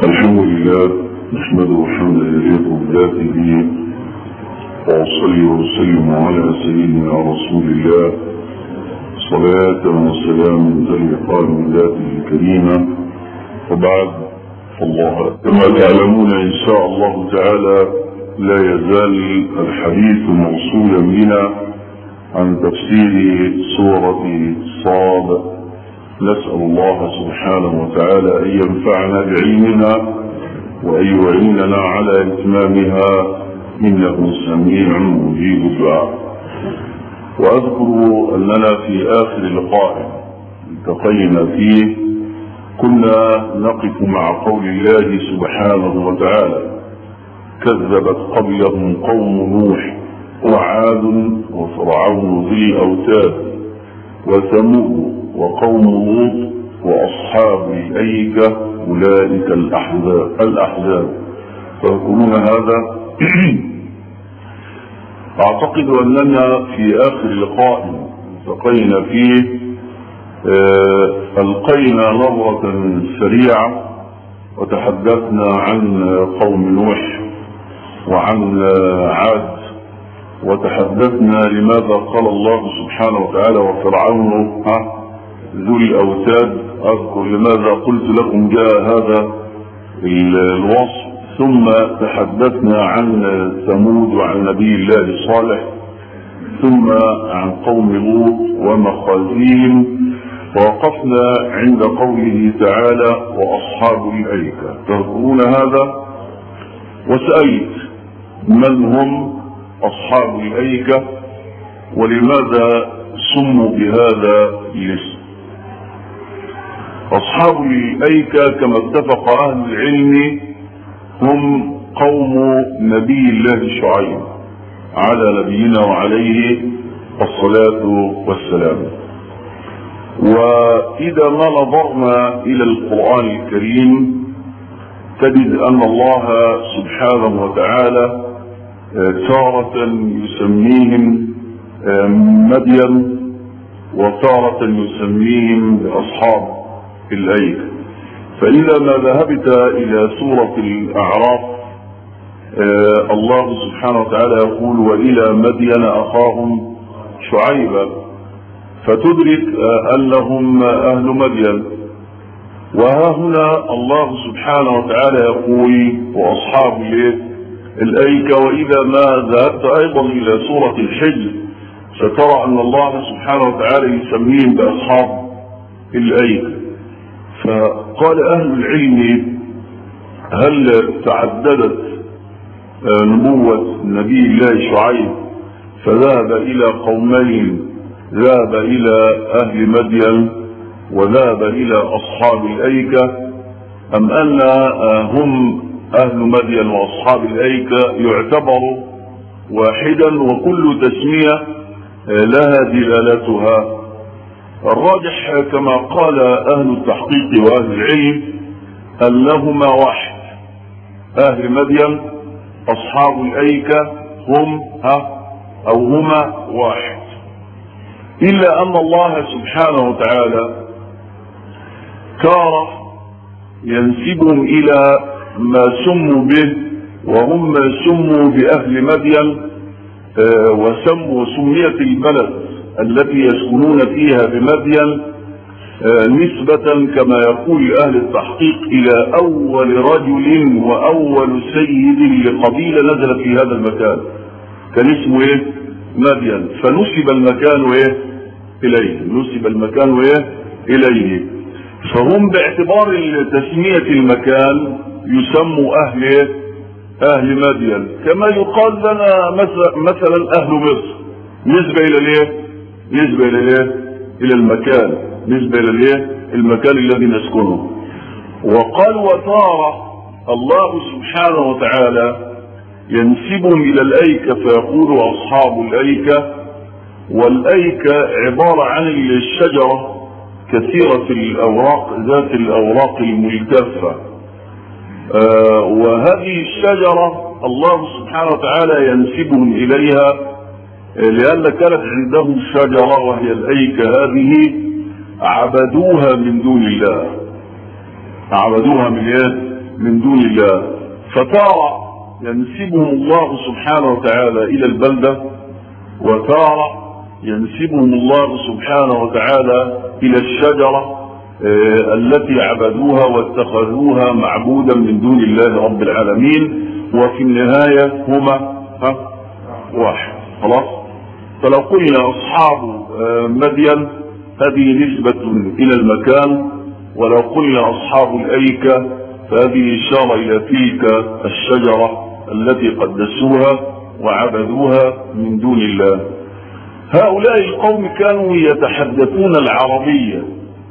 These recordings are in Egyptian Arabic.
الحمد لله نحمده حمدا يليق بذاته وأصلي وأسلم على سيدنا رسول الله صلاة وسلام تليقان بذاته الكريمة وبعد فالله كما تعلمون إن شاء الله تعالى لا يزال الحديث موصولا بنا عن تفسير سورة صاد نسأل الله سبحانه وتعالى أن ينفعنا بعلمنا وأن يعيننا على إتمامها إنه سميع مجيب الدعاء وأذكر أننا في آخر لقاء التقينا فيه كنا نقف مع قول الله سبحانه وتعالى كذبت قبلهم قوم نوح وعاد وفرعون ذي الأوتاد وثمود وقوم لوط واصحاب الايكه اولئك الاحزاب الاحزاب تذكرون هذا اعتقد اننا في اخر لقاء التقينا فيه القينا نظره سريعه وتحدثنا عن قوم نوح وعن عاد وتحدثنا لماذا قال الله سبحانه وتعالى وفرعون ها ذو الاوتاد اذكر لماذا قلت لكم جاء هذا الوصف ثم تحدثنا عن ثمود وعن نبي الله صالح ثم عن قوم لوط ومخازيهم ووقفنا عند قوله تعالى واصحاب الايكه تذكرون هذا وسالت من هم اصحاب الايكه ولماذا سموا بهذا الاسم أصحاب الأيكة كما اتفق أهل العلم هم قوم نبي الله شعيب على نبينا وعليه الصلاة والسلام وإذا ما نظرنا إلى القرآن الكريم تجد أن الله سبحانه وتعالى تارة يسميهم مدين وتارة يسميهم بأصحاب الأيكة فإذا ما ذهبت إلى سورة الأعراف آه الله سبحانه وتعالى يقول وإلى مدين أخاهم شعيبا فتدرك آه أنهم أهل مدين وها هنا الله سبحانه وتعالى يقول وأصحاب الأيكة وإذا ما ذهبت أيضا إلى سورة الحج سترى أن الله سبحانه وتعالى يسميهم بأصحاب الأيكة فقال أهل العلم هل تعددت نبوة نبي الله شعيب فذهب إلى قومين ذهب إلى أهل مدين وذهب إلى أصحاب الأيكة أم أن هم أهل مدين وأصحاب الأيكة يعتبر واحدا وكل تسمية لها دلالتها الراجح كما قال أهل التحقيق وأهل العلم أنهما واحد أهل مدين أصحاب الأيكة هم ها أو هما واحد إلا أن الله سبحانه وتعالى كاره ينسبهم إلى ما سموا به وهم سموا بأهل مدين وسموا سميت البلد التي يسكنون فيها بمدين نسبة كما يقول أهل التحقيق إلى أول رجل وأول سيد لقبيلة نزل في هذا المكان كان اسمه إيه؟ مدين فنسب المكان إيه؟ إليه نسب المكان إيه؟ إليه فهم باعتبار تسمية المكان يسموا أهل إيه؟ أهل مدين كما يقال لنا مثلا أهل مصر نسبة إلى الإيه؟ نسبة إلى الإيه؟ إلى المكان نسبة إلى الإيه؟ المكان الذي نسكنه وقال وتارة الله سبحانه وتعالى ينسبهم إلى الأيكة فيقول أصحاب الأيكة والأيكة عبارة عن الشجرة كثيرة الأوراق ذات الأوراق الملتفة آه وهذه الشجرة الله سبحانه وتعالى ينسبهم إليها لأن كانت عندهم شجرة وهي الأيكة هذه عبدوها من دون الله عبدوها من ايه من دون الله فتارة ينسبهم الله سبحانه وتعالى إلى البلدة وتارة ينسبهم الله سبحانه وتعالى إلى الشجرة آه، التي عبدوها واتخذوها معبودا من دون الله رب العالمين وفي النهاية هما ها واحد خلاص فلو قلنا أصحاب آه، مدين هذه نسبة إلى المكان ولو قلنا أصحاب الأيكة فهذه إشارة إلى تلك الشجرة التي قدسوها وعبدوها من دون الله هؤلاء القوم كانوا يتحدثون العربية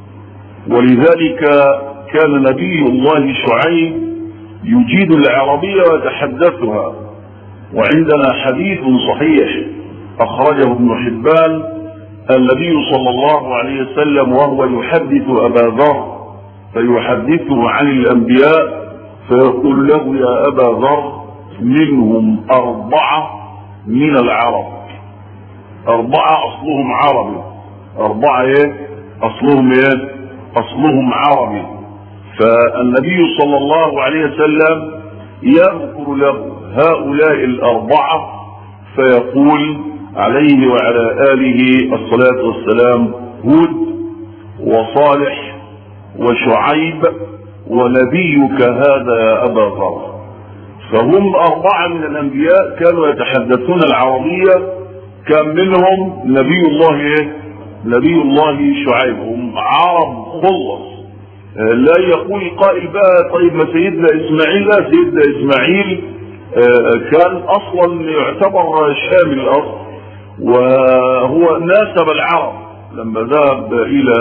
ولذلك كان نبي الله شعيب يجيد العربية ويتحدثها وعندنا حديث صحيح أخرجه ابن حبان النبي صلى الله عليه وسلم وهو يحدث أبا ذر فيحدثه عن الأنبياء فيقول له يا أبا ذر منهم أربعة من العرب أربعة أصلهم عربي أربعة إيه؟ أصلهم إيه؟ أصلهم عربي فالنبي صلى الله عليه وسلم يذكر له هؤلاء الأربعة فيقول عليه وعلى آله الصلاة والسلام هود وصالح وشعيب ونبيك هذا يا أبا ذر فهم أربعة من الأنبياء كانوا يتحدثون العربية كان منهم نبي الله إيه؟ نبي الله شعيب هم عرب خلص لا يقول قائل بقى طيب ما سيدنا اسماعيل لا سيدنا اسماعيل كان اصلا يعتبر شامل الاصل وهو ناسب العرب لما ذهب الى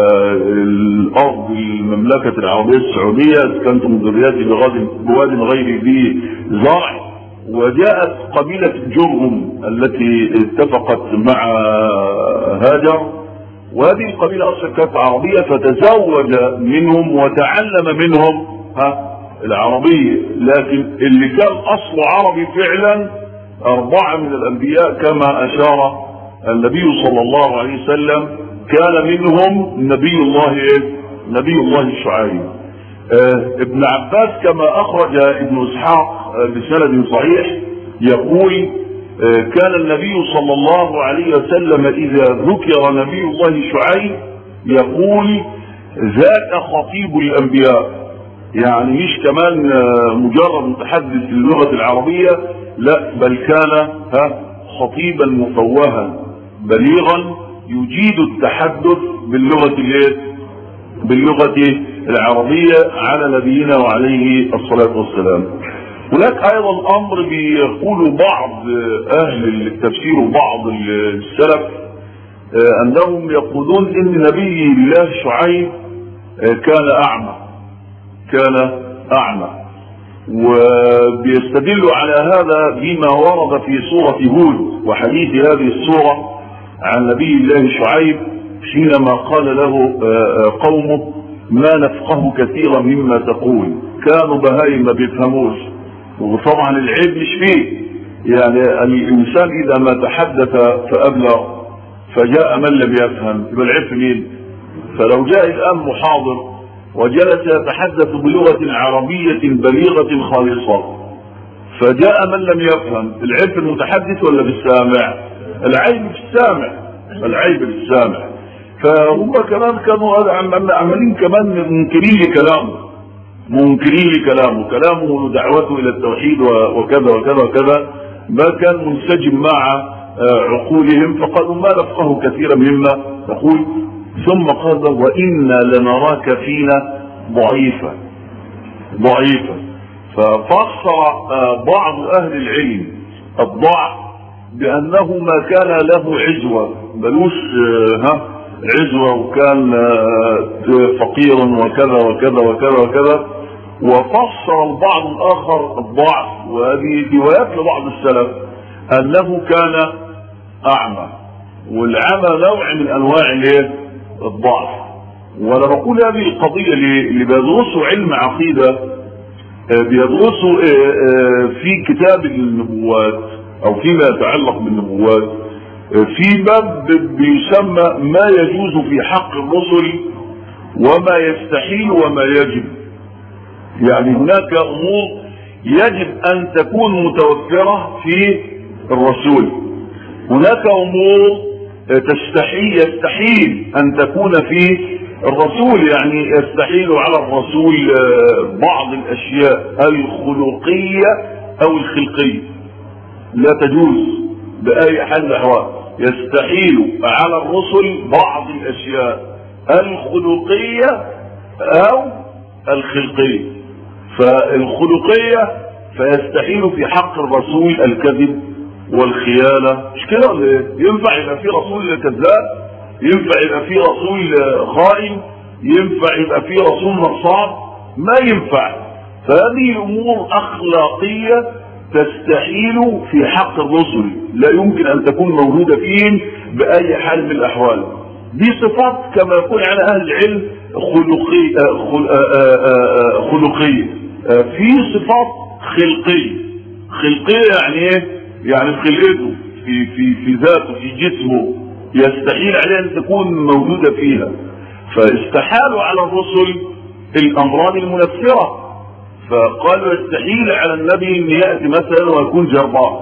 الارض المملكه العربيه السعوديه كانت من ذريته بواد غير ذي زرع وجاءت قبيله جرهم التي اتفقت مع هاجر وهذه القبيله اصلا كانت عربيه فتزوج منهم وتعلم منهم ها العربيه لكن اللي كان اصله عربي فعلا اربعه من الانبياء كما اشار النبي صلى الله عليه وسلم كان منهم نبي الله ايه؟ نبي الله شعيب. آه ابن عباس كما اخرج ابن اسحاق آه بسند صحيح يقول آه كان النبي صلى الله عليه وسلم اذا ذكر نبي الله شعيب يقول ذاك خطيب الانبياء يعني مش كمان مجرد متحدث اللغه العربيه لا بل كان ها خطيبا مفوها بليغا يجيد التحدث باللغة الايه؟ باللغة العربية على نبينا وعليه الصلاة والسلام. هناك أيضا أمر بيقول بعض أهل التفسير وبعض السلف أنهم يقولون إن نبي الله شعيب كان أعمى. كان أعمى. وبيستدلوا على هذا بما ورد في سورة هود وحديث هذه السورة عن نبي الله شعيب حينما قال له قومه ما نفقه كثيرا مما تقول كانوا بهايم ما بيفهموش وطبعا العيب مش فيه يعني الانسان اذا ما تحدث فابلغ فجاء من لم يفهم يبقى العيب في مين؟ فلو جاء الان محاضر وجلس يتحدث بلغه عربيه بليغه خالصه فجاء من لم يفهم العيب في المتحدث ولا في السامع؟ العيب في السامع العيب في السامع فهم كمان كانوا عمالين كمان منكرين لكلامه منكرين لكلامه كلامه ودعوته الى التوحيد وكذا وكذا وكذا ما كان منسجم مع عقولهم فقالوا ما نفقه كثيرا مما تقول ثم قال وانا لنراك فينا ضعيفا ضعيفا ففسر بعض اهل العلم الضعف بانه ما كان له عزوه ملوش ها عزوه وكان فقيرا وكذا وكذا وكذا وكذا وفسر البعض الاخر الضعف وهذه روايات لبعض السلف انه كان اعمى والعمى نوع من انواع الايه؟ الضعف وانا بقول هذه القضيه اللي بيدرسوا علم عقيده بيدرسوا في كتاب النبوات او فيما يتعلق بالنبوات في باب بيسمى ما يجوز في حق الرسل وما يستحيل وما يجب يعني هناك امور يجب ان تكون متوفرة في الرسول هناك امور تستحيل يستحيل ان تكون في الرسول يعني يستحيل على الرسول بعض الاشياء الخلقية او الخلقية لا تجوز باي حال من الاحوال يستحيل على الرسل بعض الاشياء الخلقية او الخلقية فالخلقية فيستحيل في حق الرسول الكذب والخيانة مش كده ولا ايه؟ ينفع يبقى في رسول كذاب ينفع يبقى في رسول خائن ينفع يبقى في رسول نصاب ما ينفع فهذه امور اخلاقية تستحيل في حق الرسل لا يمكن ان تكون موجودة فيهم باي حال من الاحوال دي صفات كما يقول على اهل العلم خلقية خلقية في صفات خلقية خلقية يعني ايه يعني في خلقته في في في ذاته في جسمه يستحيل عليه ان تكون موجودة فيها فاستحالوا على الرسل الامراض المنفرة فقالوا يستحيل على النبي ان يأتي مثلا ويكون جربان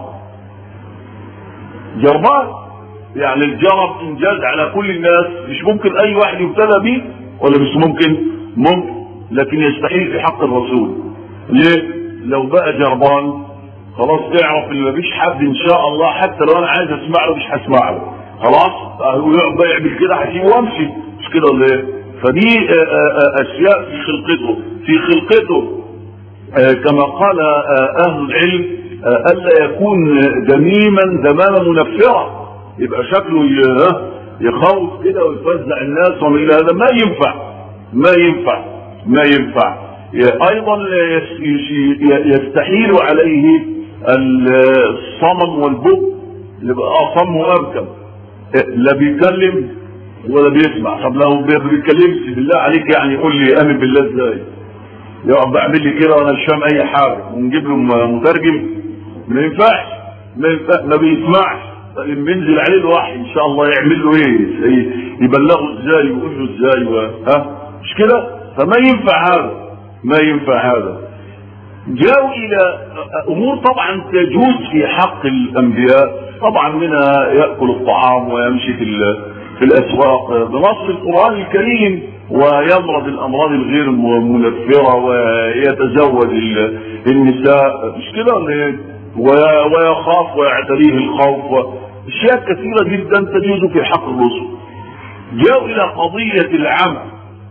جربان يعني الجرب انجاز على كل الناس مش ممكن اي واحد يبتلى به ولا مش ممكن ممكن لكن يستحيل في حق الرسول ليه لو بقى جربان خلاص تعرف ان مفيش حد ان شاء الله حتى لو انا عايز اسمع له مش هسمع له خلاص يقعد بقى يعمل كده هسيبه وامشي مش كده ولا ايه فدي اشياء في خلقته في خلقته كما قال اهل العلم الا يكون دميما دمامه منفره يبقى شكله يخوف كده ويفزع الناس ومن الى هذا ما ينفع ما ينفع ما ينفع ايضا يستحيل عليه الصمم والبكم يبقى اصم وابكم لا بيتكلم ولا بيسمع طب لو ما بيتكلمش بالله عليك يعني يقول لي امن بالله ازاي يقعد بعمل لي كده وانا مش فاهم اي حاجه ونجيب له مترجم ما ينفعش ما ينفعش ما بيسمعش طيب بينزل عليه الوحي ان شاء الله يعمل له ايه يبلغه ازاي ويقول له ازاي و... ها مش كده فما ينفع هذا ما ينفع هذا جاءوا الى امور طبعا تجوز في حق الانبياء طبعا منها ياكل الطعام ويمشي في في الاسواق بنص القران الكريم ويمرض الامراض الغير منفره ويتزوج النساء مش كده ويخاف ويعتريه الخوف اشياء كثيره جدا تجوز في حق الرسل جاءوا الى قضيه العمى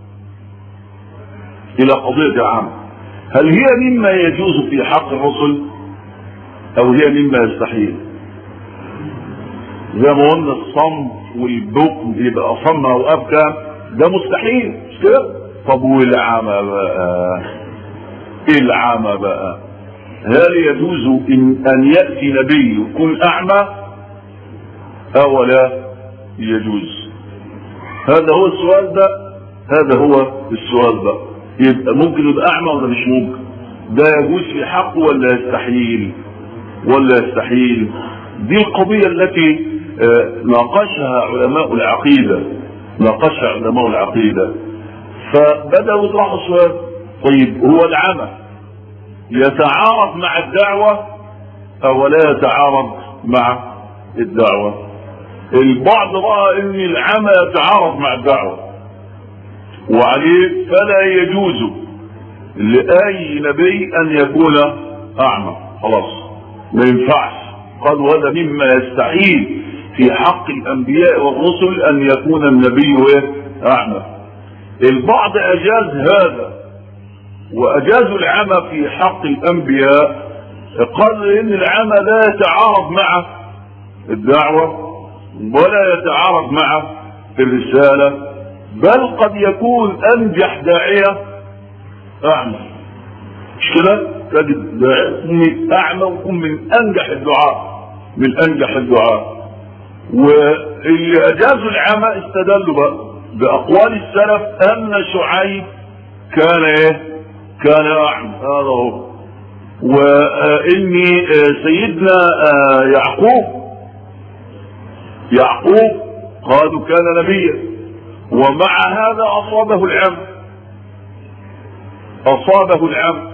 الى قضيه العمى هل هي مما يجوز في حق الرسل او هي مما يستحيل زي ما قلنا الصمت والبكم يبقى صم او ابكى ده مستحيل مش كده طب والعمى بقى ايه العمى بقى هل يجوز إن ان ياتي نبي يكون اعمى او لا يجوز هذا هو السؤال ده هذا هو السؤال ده يبقى ممكن يبقى اعمى ولا مش ممكن ده يجوز في حقه ولا يستحيل ولا يستحيل دي القضية التي ناقشها علماء العقيدة ناقشها علماء العقيدة فبدأوا يطرحوا سؤال طيب هو العمى يتعارض مع الدعوة أو لا يتعارض مع الدعوة البعض رأى ان العمى يتعارض مع الدعوة وعليه فلا يجوز لأي نبي أن يكون أعمى خلاص ما ينفعش قالوا هذا مما يستحيل في حق الأنبياء والرسل أن يكون النبي أعمى البعض أجاز هذا وأجازوا العمى في حق الأنبياء قال إن العمى لا يتعارض مع الدعوة ولا يتعارض مع الرسالة بل قد يكون انجح داعية اعمى مش كده تجد داعية اعمى ويكون من انجح الدعاء من انجح الدعاء واللي اجازوا العمى استدلوا بقى باقوال السلف ان شعيب كان ايه كان اعمى هذا هو واني سيدنا يعقوب يعقوب قالوا كان نبيا ومع هذا اصابه العمى اصابه العم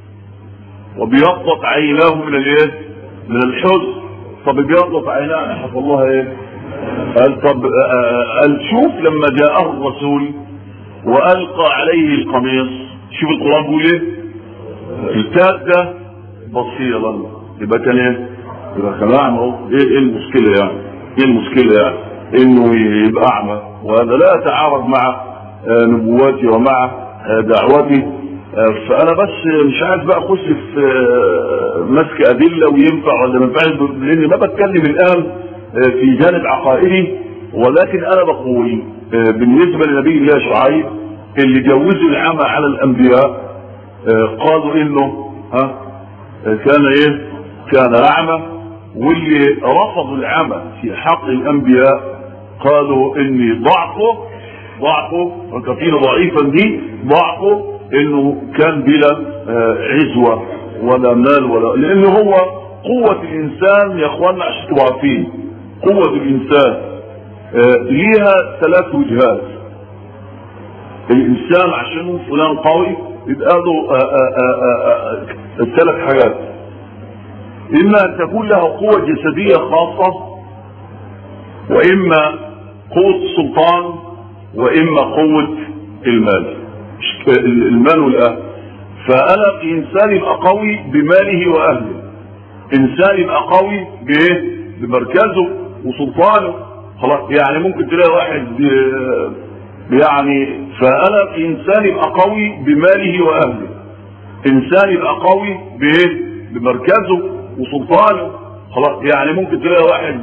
وبيضت عيناه من الايه من الحزن طب بيضت عيناه حفظ الله ايه قال طب قال شوف لما جاءه الرسول والقى عليه القميص شوف القران بيقول ايه التاد بصيرا يبقى كان ايه يبقى كان اعمى ايه ايه المشكله يعني ايه المشكله يعني انه يبقى اعمى وهذا لا يتعارض مع نبواتي ومع دعوتي فانا بس مش عايز بقى اخش في مسك ادله وينفع ولا ما ينفعش لاني ما بتكلم الان في جانب عقائدي ولكن انا بقول بالنسبه لنبي الله شعيب اللي جوزوا العمى على الانبياء قالوا انه ها كان ايه كان اعمى واللي رفضوا العمى في حق الانبياء قالوا ان ضعفه ضعفه وكفيل ضعيفا دي ضعفه انه كان بلا عزوة ولا مال ولا لانه هو قوة الانسان يا اخوانا عشان تبقوا عارفين قوة الانسان ليها ثلاث وجهات الانسان عشان فلان قوي يبقى له ثلاث حاجات اما ان تكون له قوة جسدية خاصة واما قوة السلطان واما قوة المال المال والاهل فانا انسان يبقى قوي بماله واهله انسان يبقى قوي بايه بمركزه وسلطانه خلاص يعني ممكن تلاقي واحد يعني فانا انسان يبقى قوي بماله واهله انسان يبقى قوي بايه بمركزه وسلطانه خلاص يعني ممكن تلاقي واحد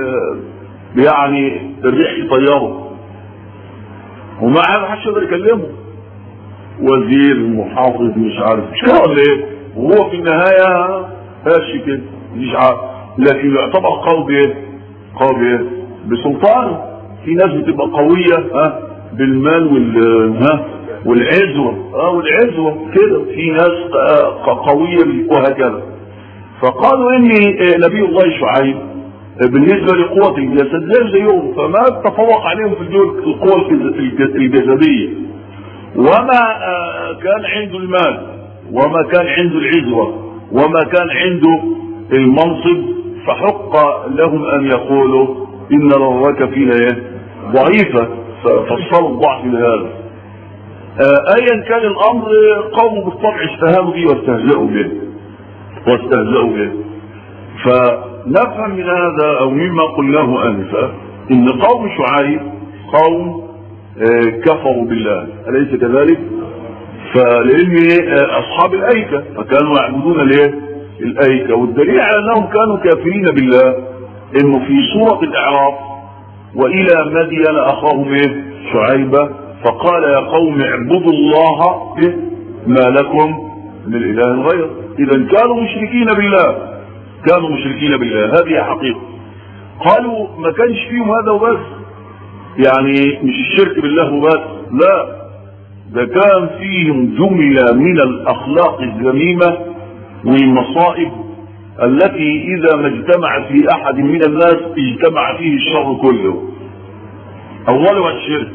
يعني الريح يطيره ومعاه ما حدش يقدر يكلمه وزير محافظ مش عارف مش كده ولا ايه وهو في النهايه ماشي كده مش عارف لكن يعتبر قوي بايه؟ قوي بايه؟ بسلطانه في ناس بتبقى قويه ها بالمال وال ها والعزوه اه والعزوه كده في ناس قويه وهكذا فقالوا ان نبي الله شعيب بالنسبه لقوه الجسد زي زيهم فما تفوق عليهم في القوه الجسديه وما كان عنده المال وما كان عنده العزوة وما كان عنده المنصب فحق لهم ان يقولوا ان لرك فينا ايه ضعيفة ففسروا الضعف لهذا ايا كان الامر قوموا بالطبع استهانوا به واستهزأوا به واستهزأوا به فنفهم من هذا او مما قلناه انفا ان قوم شعيب قوم كفروا بالله أليس كذلك فلأن أصحاب الأيكة فكانوا يعبدون الايه الأيكة والدليل على أنهم كانوا كافرين بالله إنه في سورة الإعراف وإلى مدين أخاهم إيه شعيبة فقال يا قوم اعبدوا الله إيه ما لكم من إله غير إذا كانوا مشركين بالله كانوا مشركين بالله هذه حقيقة قالوا ما كانش فيهم هذا وبس يعني مش الشرك بالله وبس لا ده كان فيهم جملة من الأخلاق الذميمة والمصائب التي إذا ما اجتمعت في أحد من الناس اجتمع فيه الشر كله أولها الشرك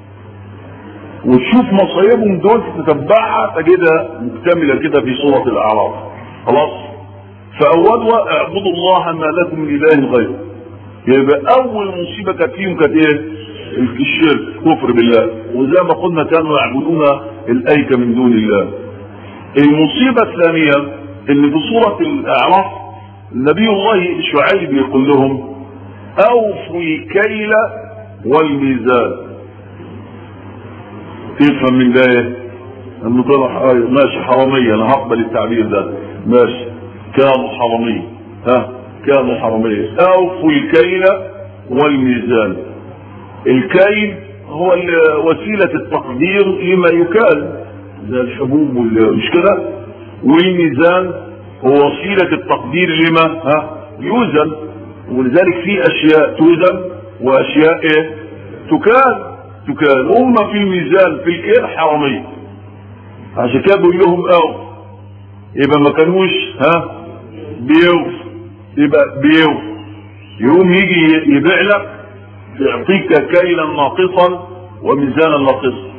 وتشوف مصايبهم دول تتبعها تجدها مكتملة كده في سورة الأعراف خلاص فأولها اعبدوا الله ما لكم من إله غيره يبقى أول مصيبة كانت فيهم كانت إيه؟ الشرك كفر بالله وزي ما قلنا كانوا يعبدون الأيكة من دون الله المصيبة الثانية ان في سورة الاعراف نبي الله شعيب يقول لهم اوفوا الكيل والميزان تفهم من ده ايه انه طلع ماشي حرامية انا هقبل التعبير ده ماشي كانوا حرامية ها كانوا حرامية اوفوا الكيل والميزان الكيل هو وسيلة التقدير لما يكال زي الحبوب مش كده والميزان هو وسيلة التقدير لما ها يوزن ولذلك في اشياء توزن واشياء ايه تكال تكال هم في الميزان في الكيل حرامية عشان كده بيقول لهم او يبقى ما كانوش ها بيوف يبقى بيوف يقوم يجي يبيع لك يعطيك كيلا ناقصا وميزانا ناقصا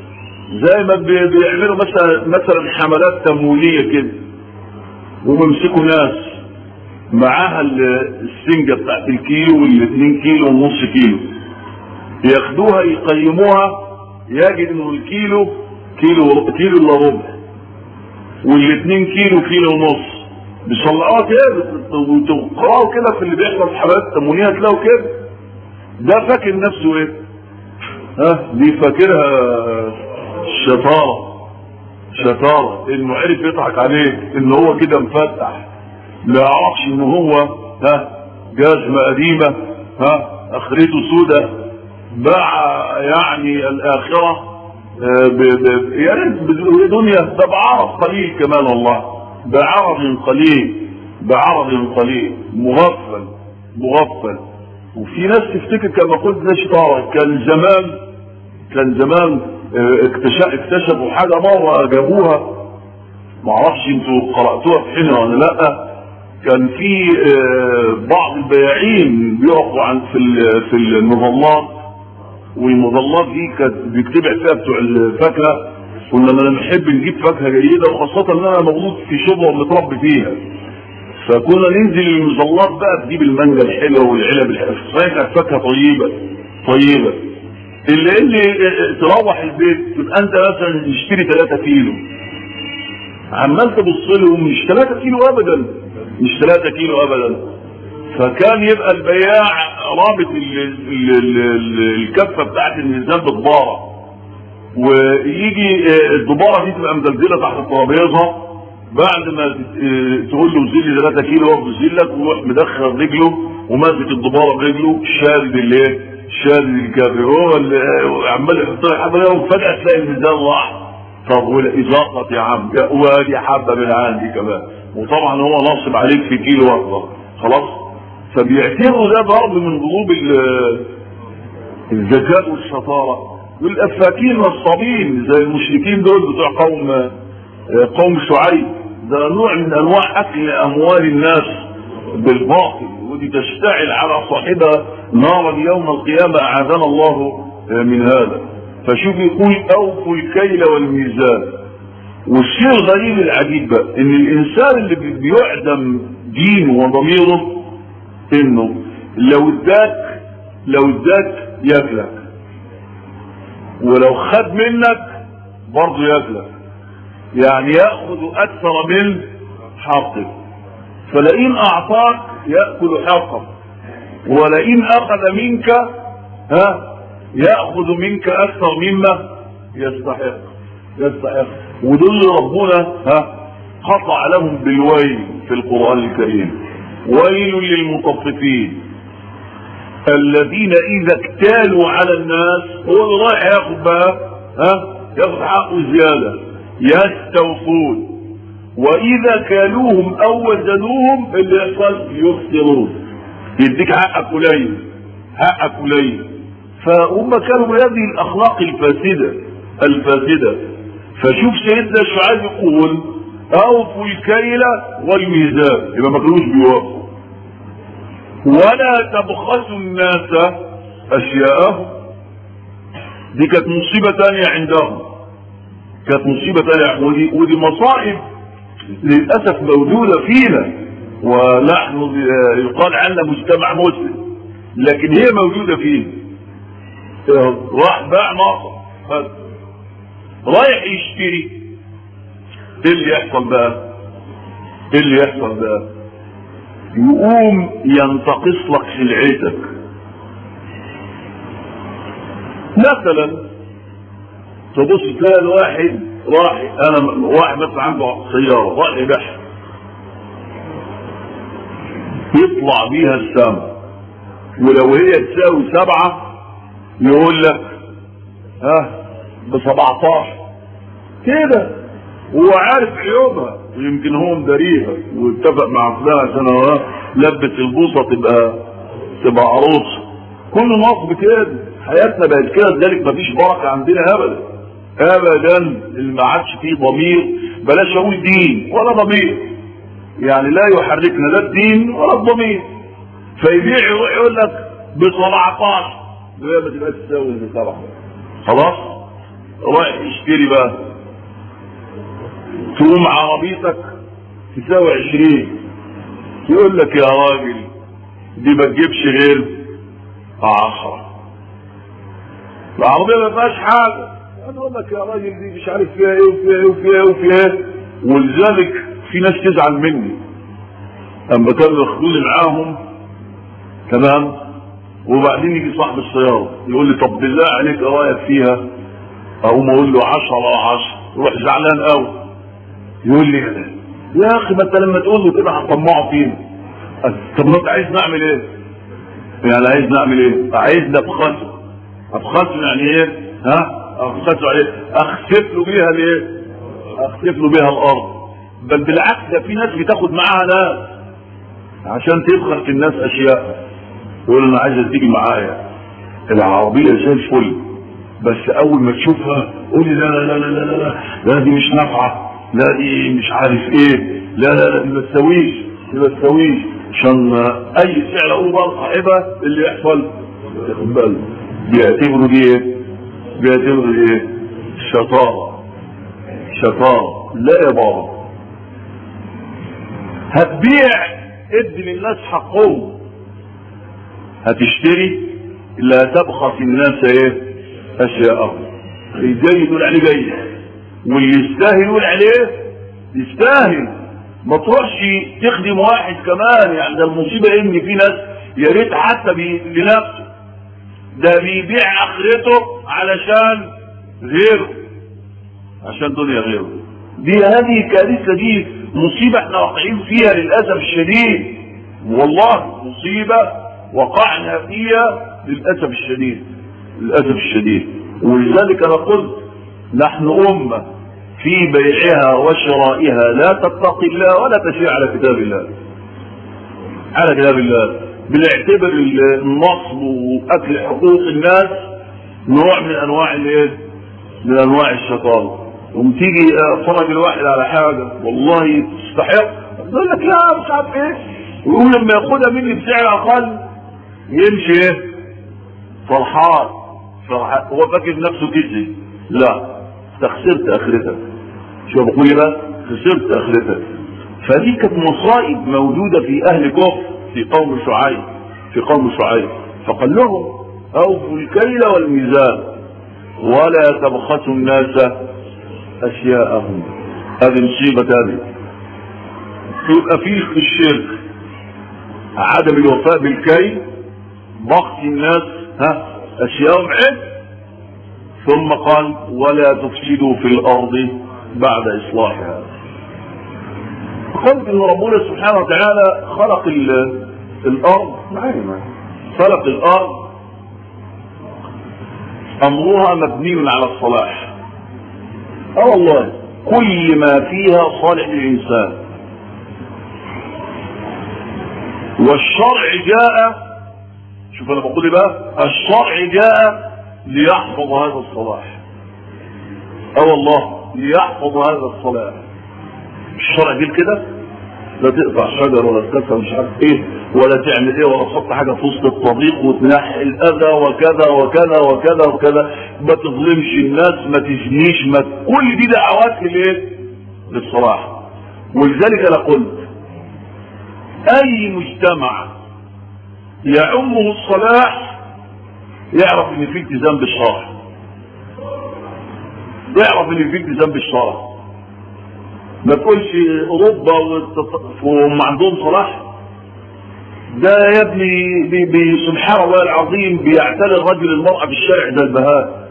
زي ما بي- بيعملوا مثلا مثلا حملات تمويليه كده وبيمسكوا ناس معاها ال- السنجه بتاعت الكيلو والاثنين كيلو ونص كيلو ياخدوها يقيموها يجد انه الكيلو كيلو كيلو الا ربع والاثنين كيلو كيلو ونص بيطلعوها كده وتقراوا كده في اللي بيحصل في حملات التموينيه تلاقوا كده ده فاكر نفسه ايه؟ ها دي فاكرها شطاره شطاره انه عرف يضحك عليك ان هو كده مفتح ما يعرفش ان هو ها جزمه قديمه ها اخرته سودة باع يعني الاخره آه، ب- ب- يا ريت بدنيا ده بعرض قليل كمان والله بعرض قليل بعرض قليل مغفل مغفل وفي ناس تفتكر كما قلت ده شطاره كان زمان كان زمان آه، اكتشف اكتشفوا حاجه مره جابوها ما اعرفش انتوا قراتوها في حين ولا لا كان في آه، بعض البياعين بيقفوا عن في ال- في المظلات والمظلات دي كانت بيتبع فيها بتوع الفاكهه كنا لما نحب نجيب فاكهه جيده وخاصه ان انا مولود في شبرا ومتربي فيها فكنا ننزل المظلات بقى تجيب المانجا الحلوه والعلب الحلوه صحيح كانت فاكهه طيبه طيبه اللي اللي تروح البيت تبقى انت مثلا نشتري 3 كيلو عمال تبص لهم مش 3 كيلو ابدا مش 3 كيلو ابدا فكان يبقى البياع رابط ال- ال- ال- ال- الكفه بتاعت الميزان بالضاره ويجي آه، الدباره دي تبقى مدلدله تحت الترابيزه بعد ما تت- آه، تقول له زل لي 3 كيلو هو بيزلك ويروح مدخل رجله وماسك الدباره برجله شادد الايه؟ شادد الكافي هو اللي آه، عمال يحط لك حبه وفجاه تلاقي الميزان راح طب والإزاقة يا عم يا- وادي حبة من عندي كمان وطبعا هو ناصب عليك في كيلو واحدة خلاص فبيعتبروا ده ضرب من ضروب ال- الذكاء والشطارة والأفاكين والصابين زي المشركين دول بتوع قوم قوم شعيب ده نوع من أنواع أكل أموال الناس بالباطل ودي تشتعل على صاحبها نارا يوم القيامة أعاذنا الله من هذا فشوف يقول أوفوا الكيل والميزان والشيء الغريب العجيب بقى ان الانسان اللي بي- بيعدم دينه وضميره انه لو اداك لو اداك ياكلك ولو خد منك برضه ياكلك يعني ياخذ اكثر من حقك فلئن اعطاك ياكل حقك ولئن اخذ منك ها ياخذ منك اكثر مما يستحق يستحق ودول ربنا ها قطع لهم بالويل في القران الكريم ويل للمطففين الذين اذا اكتالوا على الناس هو اللي رايح ياخد بقى ها ياخد حقه زياده يستوفون واذا كالوهم او وزنوهم اللي يحصل يخسرون يديك حقك قليل حقك قليل فهم كانوا بهذه الاخلاق الفاسده الفاسده فشوف سيدنا شعيب يقول اوفوا الكيل والميزان يبقى ما كانوش بيوفوا ولا تبخسوا الناس اشياءهم دي كانت مصيبه ثانيه عندهم كانت مصيبه ثانيه ودي ودي مصائب للاسف موجوده فينا ونحن يقال عنا مجتمع مسلم لكن هي موجوده فينا راح باع ناقه رايح يشتري ايه اللي يحصل بقى ايه اللي يحصل بقى يقوم ينتقص لك سلعتك مثلا تبص تلاقي الواحد راح انا واحد مثلا عنده سياره راح يبيعها يطلع بيها السما ولو هي تساوي سبعه يقول لك ها ب 17 كده هو عارف عيوبها ويمكن هو مداريها واتفق مع فلان عشان هو لبس البوصه تبقى تبقى عروسه كل نصب كده حياتنا بقت كده لذلك مفيش بركه عندنا ابدا ابدا اللي ما عادش فيه ضمير بلاش اقول دين ولا ضمير يعني لا يحركنا لا الدين ولا الضمير فيبيع يقول لك ب 17 وهي ما تبقاش تساوي ب 7 خلاص رايح اشتري بقى تقوم عربيتك تساوي عشرين يقول لك يا راجل دي ما تجيبش غير عشرة العربية ما فيهاش حاجة انا اقول لك يا راجل دي مش عارف فيها ايه وفيها ايه وفيها ايه وفيها ايه ولذلك في ناس تزعل مني اما كانوا ياخدوني معاهم تمام وبعدين يجي صاحب السيارة يقول لي طب بالله عليك ايه رايك فيها اقوم اقول له 10 على 10 يروح زعلان قوي يقول لي يا اخي ما انت لما تقول له كده هتطمعه فينا طب ما انت عايز نعمل ايه؟ يعني عايز نعمل ايه؟ عايز نبخسه ابخسه يعني ايه؟ ها؟ ابخسه عليه اخسف له بيها الايه؟ اخسف له بيها الارض بل بالعكس ده في ناس بتاخد معاها ناس عشان تبخس في الناس اشياء يقول انا عايز تيجي معايا العربيه زي الفل بس اول ما تشوفها قولي لا لا لا لا لا لا لا دي مش نافعه لا دي مش عارف ايه لا لا لا دي ما تسويش دي ما تسويش عشان اي سعر اقول بقى صاحبها اللي يحصل يقبل بيعتبروا دي ايه؟ بيعتبروا دي ايه؟ شطاره شطاره لا يا بابا هتبيع ادي للناس حقهم هتشتري لا تبخس الناس ايه اشياءهم الجاي يقول عليه جاي واللي يستاهل يقول عليه يستاهل ما تروحش تخدم واحد كمان يعني ده المصيبه ان في ناس يا ريت حتى بي لنفسه ده بيبيع اخرته علشان غيره عشان دنيا غيره دي هذه كارثه دي مصيبه احنا واقعين فيها للاسف الشديد والله مصيبه وقعنا فيها للاسف الشديد للاسف الشديد ولذلك انا قلت نحن امه في بيعها وشرائها لا تتقي الله ولا تسير على كتاب الله على كتاب الله بنعتبر النصب واكل حقوق الناس نوع من انواع الايه؟ من انواع الشطاره وتيجي اتفرج الواحد على حاجه والله تستحق يقول لك لا مش عارف ايه ويقول لما ياخدها مني بسعر اقل يمشي ايه؟ فرحان فرحان هو فاكر نفسه كذب لا انت خسرت اخرتك شو بقول بقى خسرت اخرتك فدي كانت مصائب موجوده في اهل كفر في قوم شعيب في قوم شعيب فقال لهم اوفوا الكيل والميزان ولا تبخسوا الناس اشياءهم هذه مصيبه هذه يبقى في الشرك عدم الوفاء بالكيل بخس الناس ها اشياءهم عد ثم قال ولا تفسدوا في الارض بعد اصلاحها قلت ان ربنا سبحانه وتعالى خلق الارض خلق الارض امرها مبني على الصلاح اه والله كل ما فيها صالح للانسان والشرع جاء شوف انا بقول بقى الشرع جاء ليحفظ هذا الصلاح اه والله ليحفظ هذا الصلاح الشرع جيل كده لا تقطع شجر ولا تكسر مش عارف ايه ولا تعمل ايه ولا تحط حاجه في وسط الطريق وتنحي الاذى وكذا وكذا وكذا وكذا ما تظلمش الناس ما تزنيش ما كل دي دعوات للايه؟ للصلاح ولذلك انا قلت اي مجتمع يعمه الصلاح يعرف ان في التزام بالشرع يعرف ان في التزام بالشرع ما تقولش اوروبا وهم عندهم صلاح ده يا ابني بي بي سبحان الله العظيم بيعتلي الرجل المرأة في الشارع زي البهاء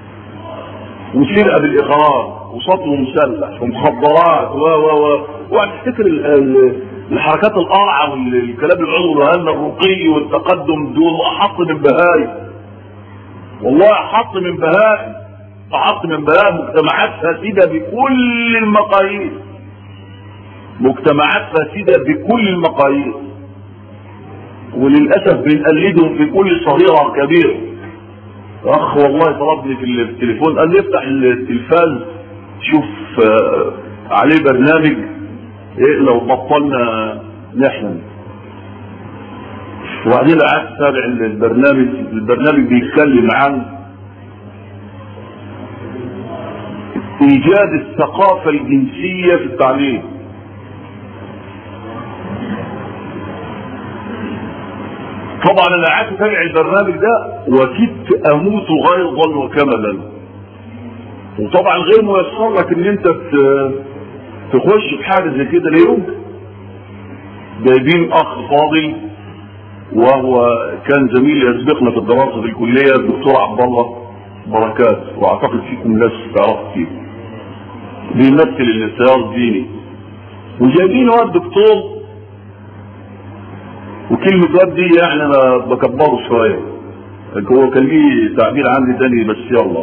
وسرقة بالإقرار وسطو مسلح ومخدرات و و و وهتفتكر الحركات القرعة والكلام العضو والهلة الرقي والتقدم دول أحط من بهاي والله أحط من بهاي أحط من بهاي مجتمعات فاسدة بكل المقاييس مجتمعات فاسدة بكل المقاييس وللأسف بنقلدهم في كل صغيرة وكبيرة أخ والله طلبني في التليفون قال لي افتح التلفاز شوف عليه برنامج ايه لو بطلنا نحلم وبعدين قعدت اتابع البرنامج البرنامج بيتكلم عن ايجاد الثقافة الجنسية في التعليم طبعا انا قعدت اتابع البرنامج ده وكدت اموت غيظا وكملا وطبعا غير ميسر لك ان انت تخش في حاجه زي كده لا يمكن جايبين اخ فاضل وهو كان زميل يسبقنا في الدراسه في الكليه الدكتور عبد الله بركات واعتقد فيكم ناس تعرف فيه بيمثل الانتياز ديني وجايبين هو الدكتور وكلمة واد دي يعني انا بكبره شوية هو كان ليه تعبير عندي تاني بس يلا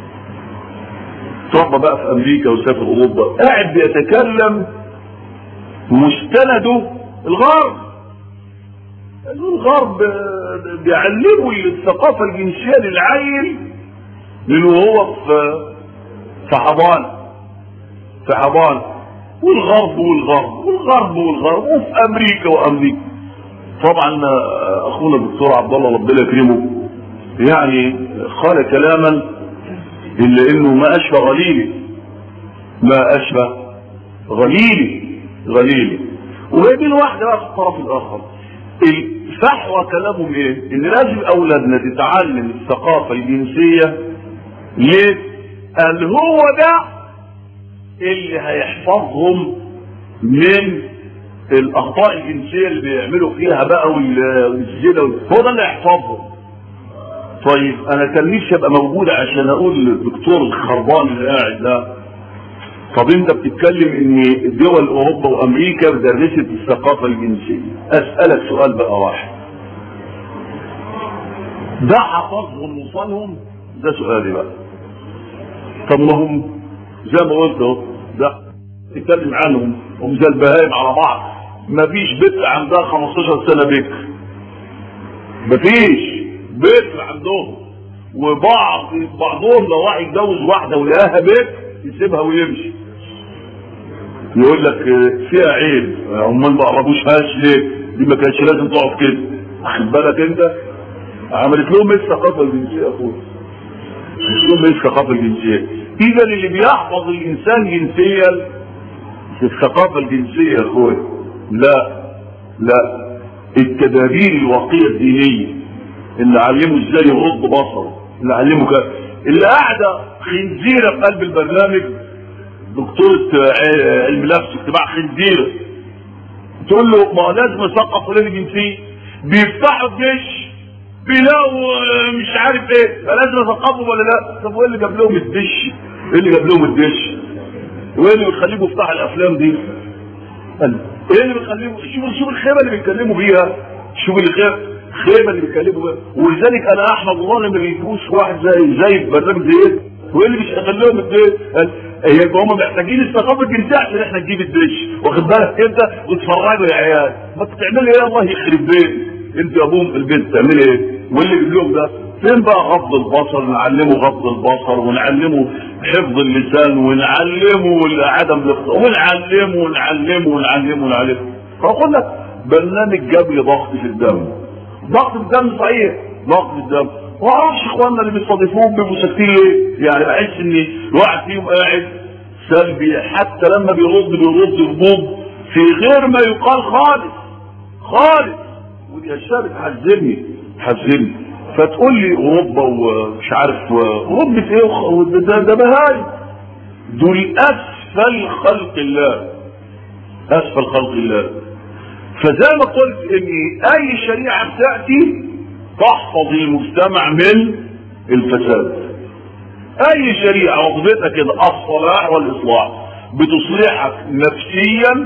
تربى بقى في امريكا وسافر اوروبا قاعد بيتكلم مستنده الغرب الغرب بيعلموا الثقافة الجنسية للعيل من وهو في في حضانة في حضانة والغرب والغرب والغرب والغرب وفي امريكا وامريكا طبعا اخونا الدكتور عبد الله ربنا يكرمه يعني قال كلاما الا انه ما اشبه غليلي ما اشبه غليلي غليلي وجايبين واحده بقى في الطرف الاخر الفحوى كلامهم ايه؟ ان لازم اولادنا تتعلم الثقافه الجنسيه ليه؟ قال هو ده اللي هيحفظهم من الاخطاء الجنسيه اللي بيعملوا فيها بقى والزنا هو ده اللي هيحفظهم طيب انا كان نفسي ابقى موجود عشان اقول للدكتور الخربان اللي قاعد ده طب انت بتتكلم ان دول اوروبا وامريكا درست الثقافه الجنسيه اسالك سؤال بقى واحد ده حفظهم وصلهم ده سؤالي بقى طب ما هم زي ما قلت اهو ده تتكلم عنهم هم زي البهايم على بعض مفيش بنت عندها 15 سنه بكر مفيش بكر عندهم وبعض بعضهم لو راح يتجوز واحده ولقاها بكر يسيبها ويمشي يقول لك فيها عيب امال ما قربوشهاش ليه؟ دي ما كانتش لازم تقف كده واخد بالك انت؟ عملت لهم ايه الثقافه الجنسيه يا اخويا؟ عملت لهم ايه الثقافه الجنسيه؟ اذا اللي بيحفظ الانسان جنسيا في الثقافه الجنسيه يا اخويا لا لا التدابير الواقيه الدينيه اللي علمه ازاي يغض بصره اللي علمه كده اللي قاعده خنزيره في قلب البرنامج دكتورة علم نفس اجتماع خنزيرة تقول له ما لازم اثقف ولاد الجنسية بيفتحوا الجيش بيلاقوا مش عارف ايه فلازم اثقفهم ولا لا طب وايه اللي جاب لهم الدش ايه اللي جاب لهم الدش وايه اللي بيخليهم يفتحوا الافلام دي ايه اللي بيخليهم شوف شوف الخيبه اللي بيتكلموا بيها شوف الخيبه الخيبه اللي بيتكلموا بيها ولذلك انا احمد الله لما بيجيبوش واحد زي زي برنامج زي ايه وايه اللي بيشتغل لهم الدش يبقى هم محتاجين الثقافه الجنسيه عشان احنا نجيب الدش واخد بالك انت وتفرجوا يا عيال ما بتعملوا ايه الله يخرب بيت انت يا ابوهم في البيت بتعمل ايه واللي بيجيب لهم ده فين بقى غض البصر نعلمه غض البصر ونعلمه حفظ اللسان ونعلمه عدم الاخطاء ونعلمه ونعلمه ونعلمه ونعلمه فاقول لك برنامج جاب لي ضغط في الدم ضغط الدم صحيح ضغط الدم ما اعرفش اخواننا اللي بيستضيفوهم بيبقوا ساكتين ليه؟ يعني بحس ان الواحد فيهم قاعد سلبي حتى لما بيرد بيرد ردود في غير ما يقال خالص خالص ودي اشياء بتحزني تحزني فتقول لي اوروبا ومش عارف اوروبا ايه ده ده بهاي دول اسفل خلق الله اسفل خلق الله فزي ما قلت ان اي شريعه بتاتي تحفظ المجتمع من الفساد اي شريعه وظيفتها كده الصلاح والاصلاح بتصلحك نفسيا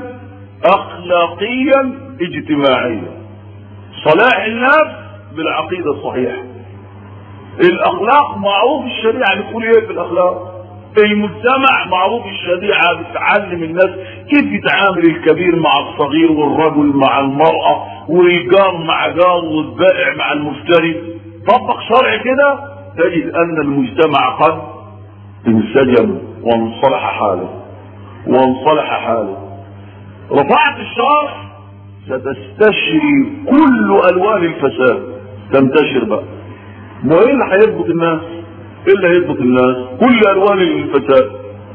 اخلاقيا اجتماعيا صلاح النفس بالعقيده الصحيحه الاخلاق معروف الشريعه بتقول ايه في الاخلاق المجتمع معروف الشريعة بتعلم الناس كيف يتعامل الكبير مع الصغير والرجل مع المرأة والجار مع جار والبائع مع المشتري طبق شرع كده تجد ان المجتمع قد انسجم وانصلح حاله وانصلح حاله رفعت الشرع ستستشري كل الوان الفساد تنتشر بقى ما ايه اللي هيضبط الناس ايه اللي هيضبط الناس كل الوان الفساد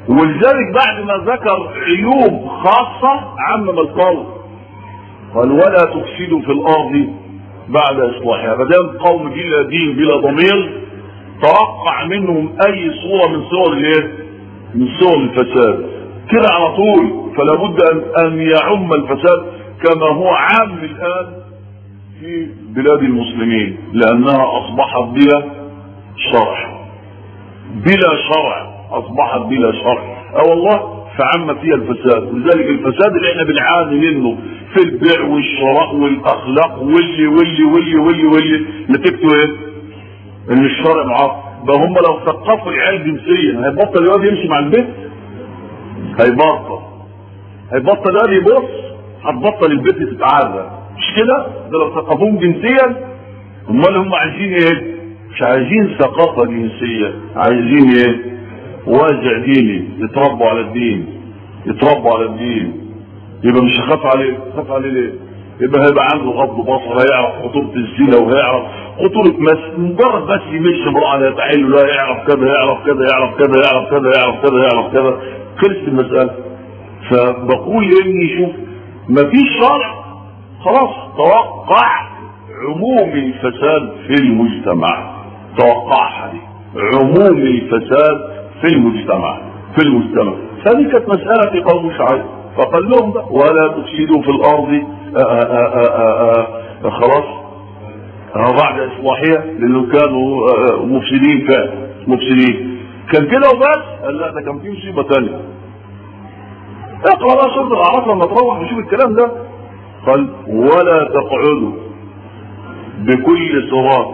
ولذلك بعد ما ذكر عيوب خاصة عمم القول قال ولا تفسدوا في الأرض بعد إصلاحها ما دام قوم بلا دين بلا ضمير توقع منهم أي صورة من صور الإيه؟ من صور الفساد كده على طول فلا بد أن, أن يعم الفساد كما هو عام الآن في بلاد المسلمين لأنها أصبحت بلا شرع بلا شرع أصبحت بلا شرع أه والله فعم فيها الفساد ولذلك الفساد اللي احنا بنعاني منه في البيع والشراء والاخلاق واللي واللي واللي واللي واللي نتيجته ايه؟ ان الشرع معاق ده هم لو ثقفوا العيال جنسيا هيبطل الواد يمشي مع البيت هيبطل هيبطل الواد يبص هتبطل البيت تتعالى مش كده؟ ده لو ثقفوهم جنسيا امال هم عايزين ايه؟ مش عايزين ثقافه جنسيه عايزين ايه؟ وازع ديني يتربوا على الدين يتربوا على الدين يبقى مش هخاف عليه خاف عليه ليه؟ يبقى هيبقى عنده غض بصر هيعرف خطورة الزنا وهيعرف خطورة مس مجرد بس يمشي امرأة على يتحل لا يعرف كذا يعرف كذا يعرف كذا يعرف كذا يعرف كذا يعرف كذا خلصت المسألة فبقول اني شوف مفيش شرع خلاص توقع عموم الفساد في المجتمع توقعها دي عموم الفساد في المجتمع في المجتمع فدي كانت مسألة في قوم شعيب فقال لهم بقى ولا تفسدوا في الأرض آآ آآ آآ خلاص بعد إصلاحها لأنه كانوا مفسدين فعلا مفسدين كان كده وبس قال لا ده كان في مصيبة ثانية اقرأ بقى سورة الأعراف لما تروح تشوف الكلام ده قال ولا تقعدوا بكل صراط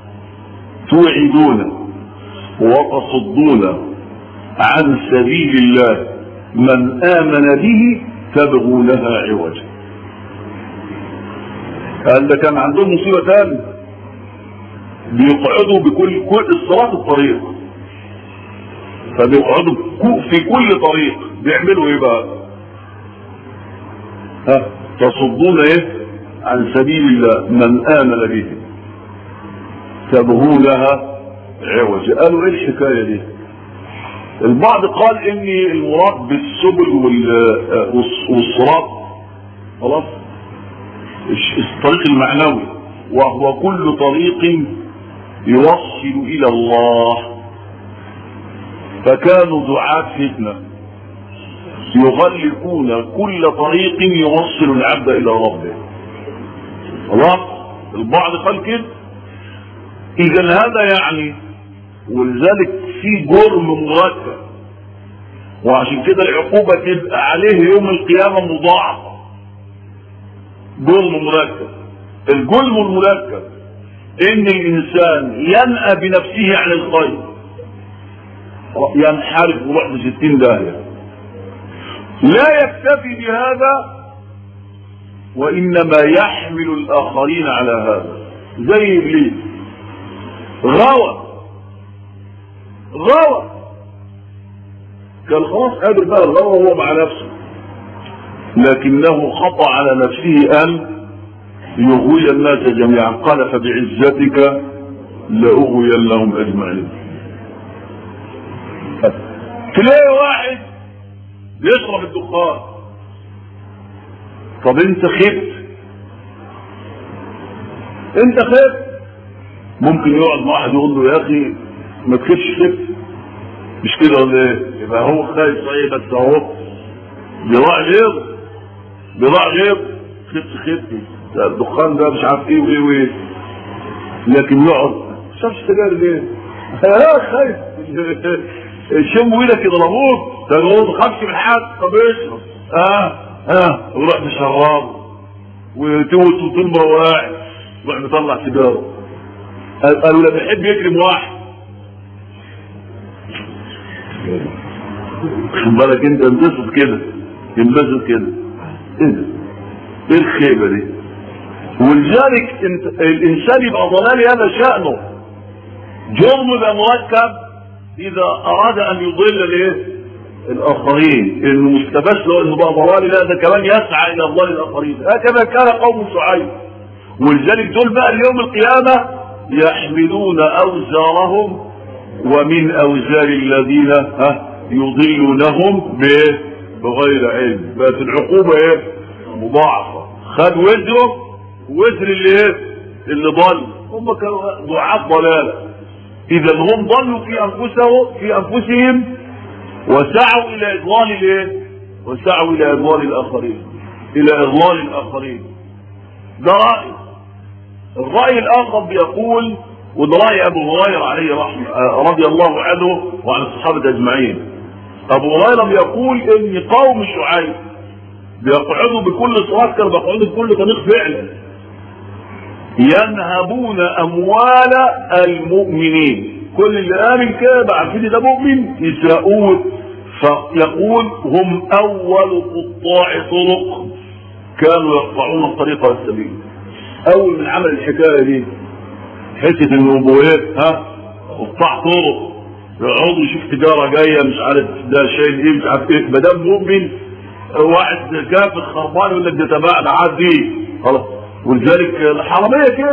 توعدون وتصدون عن سبيل الله من آمن به تبغونها عوجا قال ده كان عندهم مصيبة ثانية بيقعدوا بكل كل الصلاة الطريق فبيقعدوا في كل طريق بيعملوا ايه بقى؟ ها تصدون ايه؟ عن سبيل الله من آمن به تبغونها عوجا قالوا ايه الحكاية دي؟ البعض قال ان المراد بالسبل والصراط خلاص الطريق المعنوي وهو كل طريق يوصل الى الله فكانوا دعاة فتنة يغلقون كل طريق يوصل العبد الى ربه خلاص البعض قال كده اذا هذا يعني ولذلك في جرم مركب وعشان كده العقوبة تبقى عليه يوم القيامة مضاعفة جرم مركب الجرم المركب ان الانسان ينأى بنفسه عن الخير ينحرف ويروح بستين داهية لا يكتفي بهذا وانما يحمل الاخرين على هذا زي ابليس غوى غوى كان خلاص قادر بقى الغوى هو مع نفسه لكنه خطا على نفسه ان يغوي الناس جميعا قال فبعزتك لاغوينهم اجمعين تلاقي واحد يشرب الدخان طب انت خبت انت خبت ممكن يقعد مع واحد يقول له يا اخي ما تخافش خبت مش كده ولا ايه يبقى هو خايف صحيح بس اهو بيراعي غير بيراعي غير خبت خبت الدخان ده مش عارف ايه وايه وايه لكن يقعد شاف سجاير ليه؟ ها خايف شم ويلك يضربوك تقول ما تخافش من حد طب اشرب اه اه وروح تشرب وتوت وطول ما هو قاعد روح مطلع سيجاره قالوا لما يحب يكرم واحد خد بالك انت انبسط كده انبسط كده ايه ده؟ ايه الخيبه دي؟ ولذلك انت الانسان يبقى ضلالي هذا شأنه جرم يبقى مركب اذا اراد ان يضل الايه؟ الاخرين انه مش بس له انه بقى ضلالي لا ده كمان يسعى الى ضلال الاخرين هكذا كان قوم شعيب ولذلك دول بقى اليوم القيامه يحملون اوزارهم ومن اوزار الذين ها يضلونهم بايه بغير علم بقت العقوبة ايه مضاعفة خد وزره وزر اللي ايه اللي ضل هم كانوا ضعاف ضلالة اذا هم ضلوا في انفسهم في انفسهم وسعوا الى اضلال الايه وسعوا الى اضلال الاخرين الى اضلال الاخرين ده رأي الرأي الاخر بيقول وده رأي ابو هريرة عليه رحمة رضي الله عنه وعن الصحابة اجمعين ابو هريرة بيقول ان قوم شعيب بيقعدوا بكل صراط كانوا بيقعدوا بكل طريق فعلا ينهبون اموال المؤمنين كل اللي امن كده عارفين ده مؤمن يسرقوه فيقول هم اول قطاع طرق كانوا يقطعون الطريق والسبيل اول من عمل الحكايه دي حته النبوات ها قطاع طرق يقعدوا يشوف تجاره جايه مش عارف ده شايل ايه مش عارف ايه ما دام مؤمن واحد كافر خربان يقول لك ده تبعنا عادي خلاص ولذلك الحراميه كده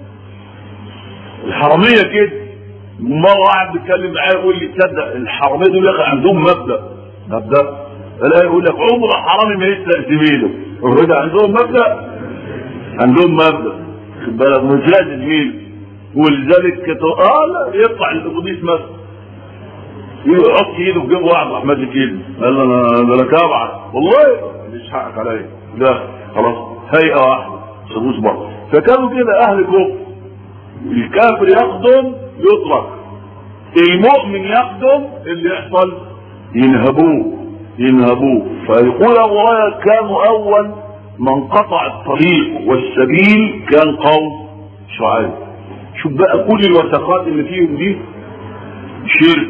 الحراميه كده مره واحد بيتكلم معايا يقول لي تصدق الحراميه دول يا اخي عندهم مبدا مبدا لا يقول لك عمر حرامي ما يسرق زميله وده عندهم مبدا عندهم مبدا خد بالك مش لازم زميله ولذلك اه لا يطلع الاتوبيس مثلا يحط ايده في جيب واحد راح ماسك ايده قال له انا ده انا كابعه والله مش حقك عليا ده خلاص هيئه واحده سبوس بعض فكانوا كده اهل كفر الكافر يخدم يترك المؤمن يخدم اللي يحصل ينهبوه ينهبوه فيقول ابو هريره كانوا اول من قطع الطريق والسبيل كان قوم شعيب شوف بقى كل الوثقات اللي فيهم دي شرك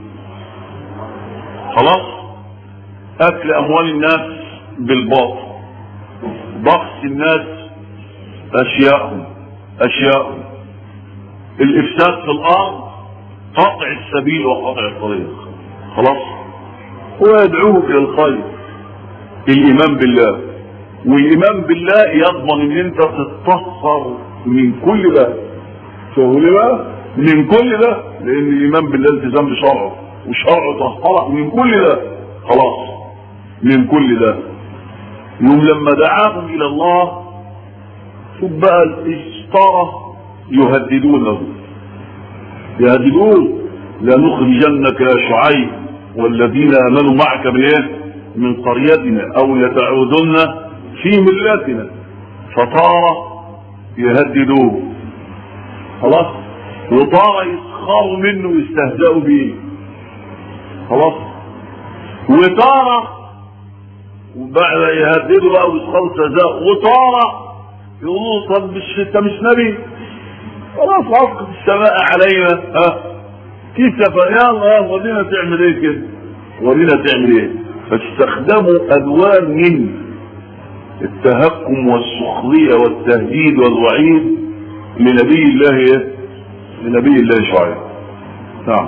خلاص اكل اموال الناس بالباطل بخس الناس اشياءهم اشياءهم الافساد في الارض قطع السبيل وقطع الطريق خلاص ويدعوك الى الخير الايمان بالله والايمان بالله يضمن ان انت تتطهر من كل ده شغل بقى من كل ده لان الايمان بالله التزام بشرعه وشرعه طهرك من كل ده خلاص من كل ده يوم لما دعاهم الى الله شوف بقى الاشترى يهددونه يهددون لنخرجنك يا شعيب والذين امنوا معك بايه من قريتنا او لتعودن في ملتنا فطار يهددوه خلاص وطار يسخروا منه ويستهزئوا به خلاص وطار وبعد يهددوا بقى ويسخروا استهزاء وطار يقولوا طب مش انت مش نبي خلاص اسقط السماء علينا ها كسف يلا ورينا تعمل ايه كده ورينا تعمل ايه فاستخدموا الوان من التهكم والسخرية والتهديد والوعيد لنبي الله ايه لنبي الله شعيب نعم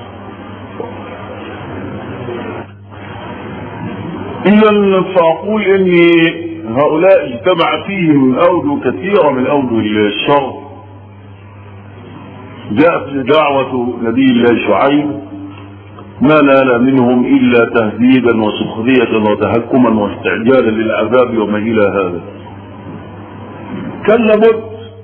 اذا فاقول ان هؤلاء اجتمع فيهم اوجه كثيرة من اوجه الشر جاءت دعوة نبي الله شعيب ما نال منهم إلا تهديدا وسخرية وتهكما واستعجالا للعذاب وما إلى هذا كان لابد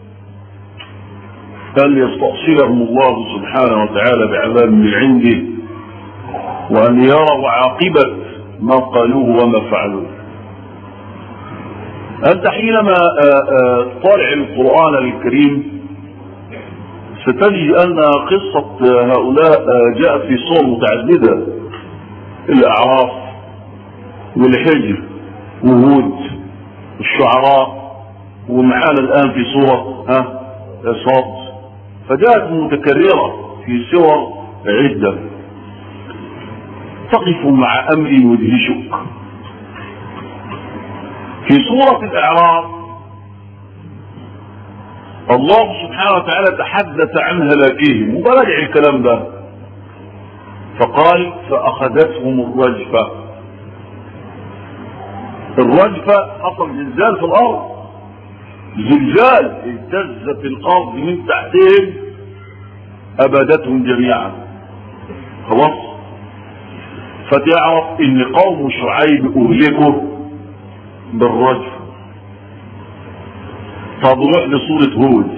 أن يستأصلهم الله سبحانه وتعالى بعذاب من عنده وأن يروا عاقبة ما قالوه وما فعلوه أنت حينما طالع القرآن الكريم ستجد أن قصة هؤلاء جاءت في صور متعددة الأعراف والحجر وهود والشعراء ومعانا الآن في صورة ها صاد فجاءت متكررة في صور عدة تقف مع أمر يدهشك في سورة الأعراف الله سبحانه وتعالى تحدث عن هلاكهم وبراجع الكلام ده فقال فأخذتهم الرجفة الرجفة حصل زلزال في الأرض زلزال اهتزت الأرض من تحتهم أبدتهم جميعا خلاص فتعرف ان قوم شعيب اهلكوا بالرجل طب روح لسورة هود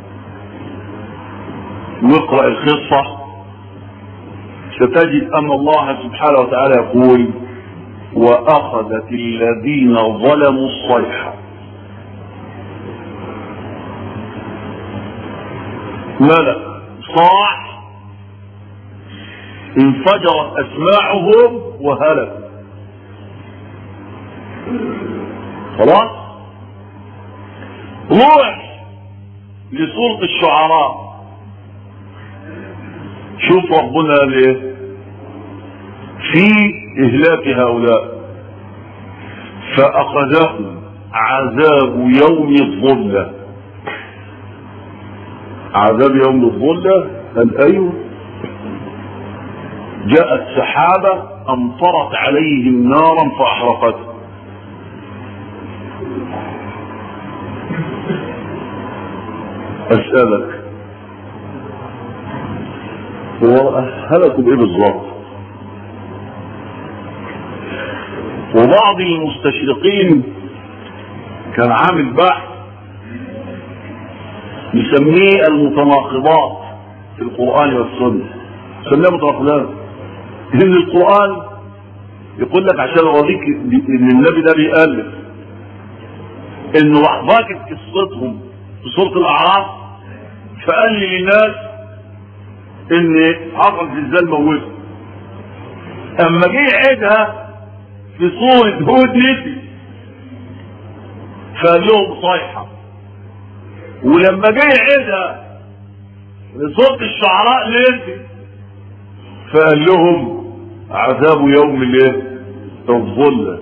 واقرأ القصة ستجد ان الله سبحانه وتعالى يقول واخذت الذين ظلموا الصيحة ملأ صاح انفجرت اسماعهم وهلكوا خلاص روح لسورة الشعراء شوف ربنا ليه في اهلاك هؤلاء فاخذهم عذاب يوم الظلة عذاب يوم الظلة قال ايوه جاءت سحابة امطرت عليهم نارا فاحرقتهم اسألك هو هلكوا بايه بالظبط وبعض المستشرقين كان عامل بحث يسميه المتناقضات في القرآن والسنة يسميه متناقضات ان القرآن يقول لك عشان اوريك ان النبي ده بيألف انه راح باكت قصتهم في سورة الاعراف فقال لي للناس ان حصل زلزال موته اما جه يعيدها في صورة هود نسي فقال لهم صيحة ولما جه يعيدها في صورة الشعراء نسي فقال لهم عذاب يوم الايه الظلة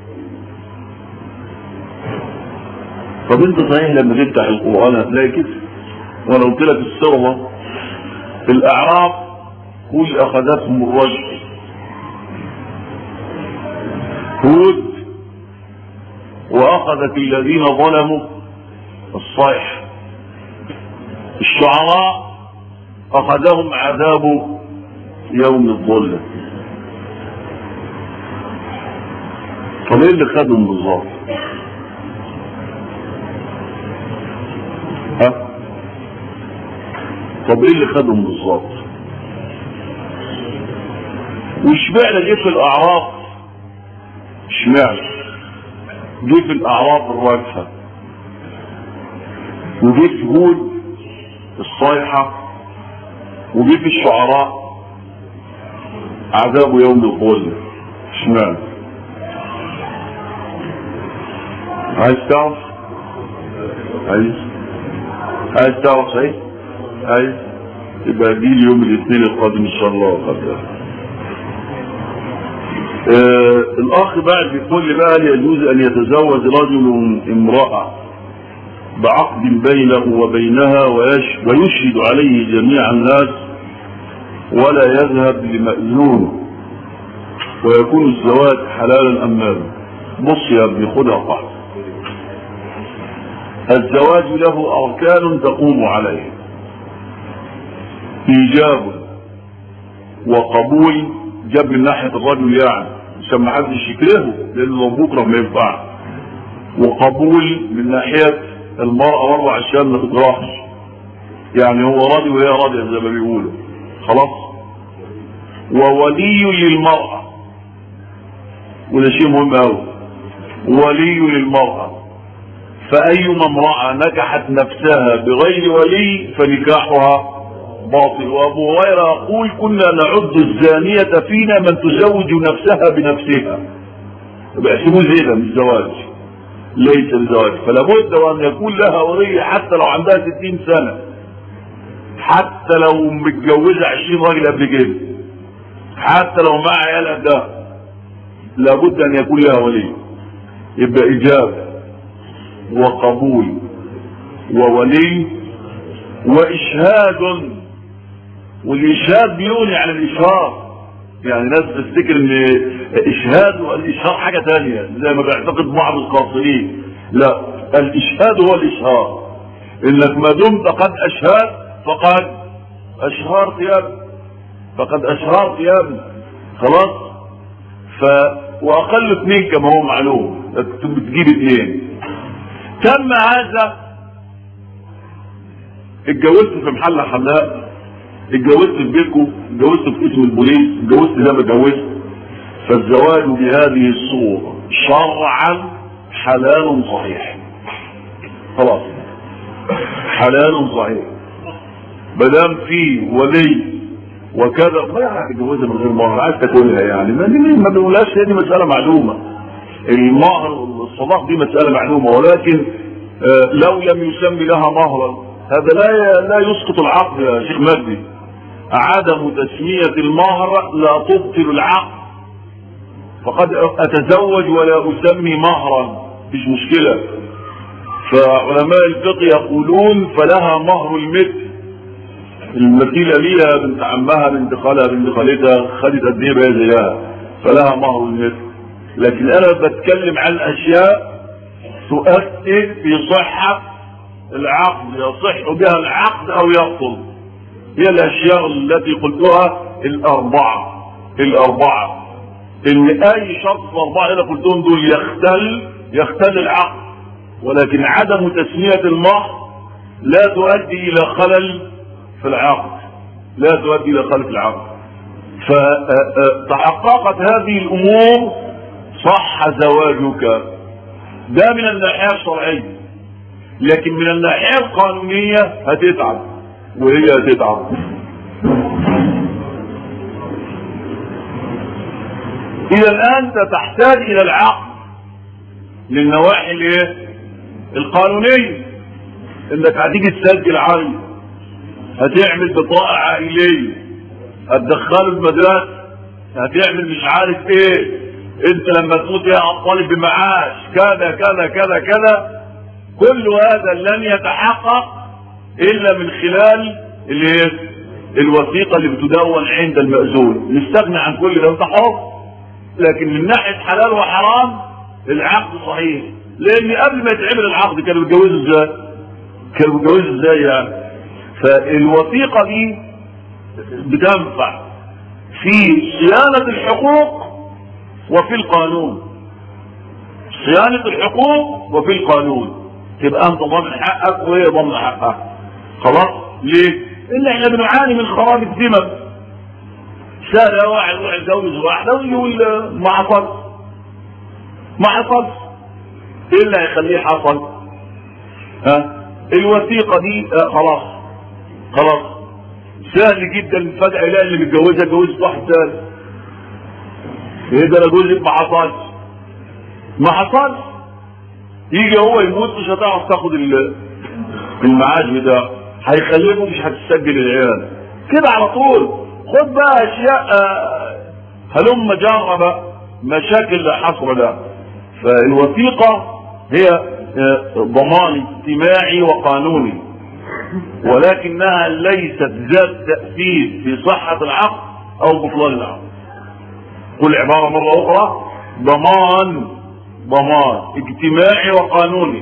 طب انت صحيح لما تفتح القرآن هتلاقي كده وانا قلت لك السرعة الاعراب كل اخذتهم الرجل هود واخذت الذين ظلموا الصيح الشعراء اخذهم عذاب يوم الظلة طب ايه اللي خدهم بالظبط ها طب ايه اللي خدهم بالظبط واشمعنى جه في الاعراف اشمعنى جه في الاعراف الراجحه وجه في هود الصيحه وجه في الشعراء عذاب يوم الظل اشمعنى عايز تعرف عايز عايز تعرف صحيح عايز يبقى دي اليوم الاثنين القادم ان شاء الله قدر. آه الاخ بعد بيقول لي بقى يجوز ان يتزوج رجل امرأة بعقد بينه وبينها ويش ويشهد عليه جميع الناس ولا يذهب لمأذون ويكون الزواج حلالا ام ماذا بص يا ابني خدها قاعدة الزواج له اركان تقوم عليه ايجاب وقبول جاب من ناحيه الرجل يعني عشان ما حدش يكرهه لانه بكره ما ينفعش وقبول من ناحيه المراه برضه عشان ما تكرهش يعني هو راضي وهي راضيه زي ما بيقولوا خلاص وولي للمراه وده شيء مهم قوي ولي للمراه فأيما امرأة نجحت نفسها بغير ولي فنكاحها باطل وأبو هريرة يقول كنا نعد الزانية فينا من تزوج نفسها بنفسها بيحسبوه زي ده مش زواج ليس بزواج فلا بد وأن يكون لها ولي حتى لو عندها ستين سنة حتى لو متجوزة عشرين راجل قبل كده حتى لو معها عيال قدها لابد أن يكون لها ولي يبقى إجابة وقبول وولي وإشهاد والإشهاد بيغني عن الإشهار يعني ناس تفتكر ان إشهاد والإشهار حاجة تانية زي ما بيعتقد بعض القاصرين لا الإشهاد هو الإشهار إنك ما دمت قد أشهد فقد أشهرت يا ابني فقد أشهرت يا ابني خلاص ف واقل اثنين كما هو معلوم بتجيب اثنين تم هذا اتجوزت في محل حلاق اتجوزت في بيتكم اتجوزت في اسم البوليس اتجوزت زي ما اتجوزت فالزواج بهذه الصورة شرعا حلال صحيح خلاص حلال صحيح ما دام في ولي وكذا ما يعني تتجوزها من غير مهر عايز تاكلها يعني ما دي ما بنقولهاش هي دي مساله معلومه المهر الصداق دي مساله معلومه ولكن آه لو لم يسمي لها مهرا هذا لا لا يسقط العقد يا شيخ مجدي عدم تسميه المهر لا تبطل العقد فقد اتزوج ولا اسمي مهرا مفيش مشكله فعلماء الفقه يقولون فلها مهر المثل المثيلة ليها بنت عمها بنت خالها بنت خالتها خدت قد ايه بقى زيها فلها مهر المثل لكن انا بتكلم عن اشياء تؤثر في صحة العقد يصح بها العقد او يبطل هي الاشياء التي قلتها الاربعة الاربعة ان اي شرط في الاربعة اللي قلتهم دول يختل يختل العقد ولكن عدم تسمية المهر لا تؤدي الى خلل في العقد لا تؤدي الى خلل في العقد فتحققت هذه الامور صح زواجك ده من الناحية الشرعية لكن من الناحية القانونية هتتعب وهي هتتعب إذا الآن أنت تحتاج إلى العقد للنواحي الايه؟ القانونية إنك هتيجي تسجل عين هتعمل بطاقة عائلية هتدخله المدرسة هتعمل مش عارف ايه انت لما تموت يا الطالب بمعاش كذا كذا كذا كذا كل هذا لن يتحقق الا من خلال الايه الوثيقة اللي بتدون عند المأذون نستغنى عن كل ده انت حر لكن من ناحية حلال وحرام العقد صحيح لان قبل ما يتعمل العقد كانوا بيتجوزوا ازاي كانوا بيتجوزوا ازاي يعني فالوثيقة دي بتنفع في صيانة الحقوق وفي القانون صيانة الحقوق وفي القانون تبقى انت ضامن حقك وهي ضامن حقها خلاص ليه؟ ان احنا بنعاني من خراب الذمم سهل واحد يروح يتجوز واحده ويقول ما حصل ما حصل ايه اللي هيخليه حصل؟ ها؟ الوثيقه دي آه خلاص خلاص سهل جدا فجأة يلاقي اللي متجوزها اتجوزت واحد تاني. ايه ده انا جوزك ما حصلش. ما حصلش. يجي هو يموت مش هتعرف تاخد المعاش بتاعه. هيخلفه مش هتسجل العيال. كده على طول. خد بقى اشياء هلم جرة بقى مشاكل حصر ده. فالوثيقة هي ضمان اجتماعي وقانوني. ولكنها ليست ذات تأثير في صحة العقد أو بطلان العقد. قل عبارة مرة أخرى ضمان ضمان اجتماعي وقانوني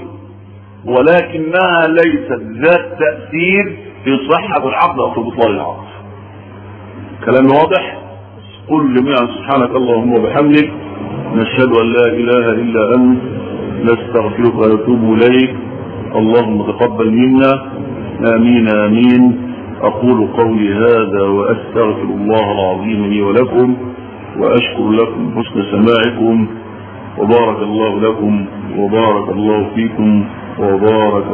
ولكنها ليست ذات تأثير في صحة العقد أو في بطلان العقد. كلام واضح؟ قل جميعا سبحانك اللهم وبحمدك نشهد أن لا إله إلا أنت نستغفرك ونتوب إليك اللهم تقبل منا آمين آمين أقول قولي هذا وأستغفر الله العظيم لي ولكم وأشكر لكم حسن سماعكم وبارك الله لكم وبارك الله فيكم وبارك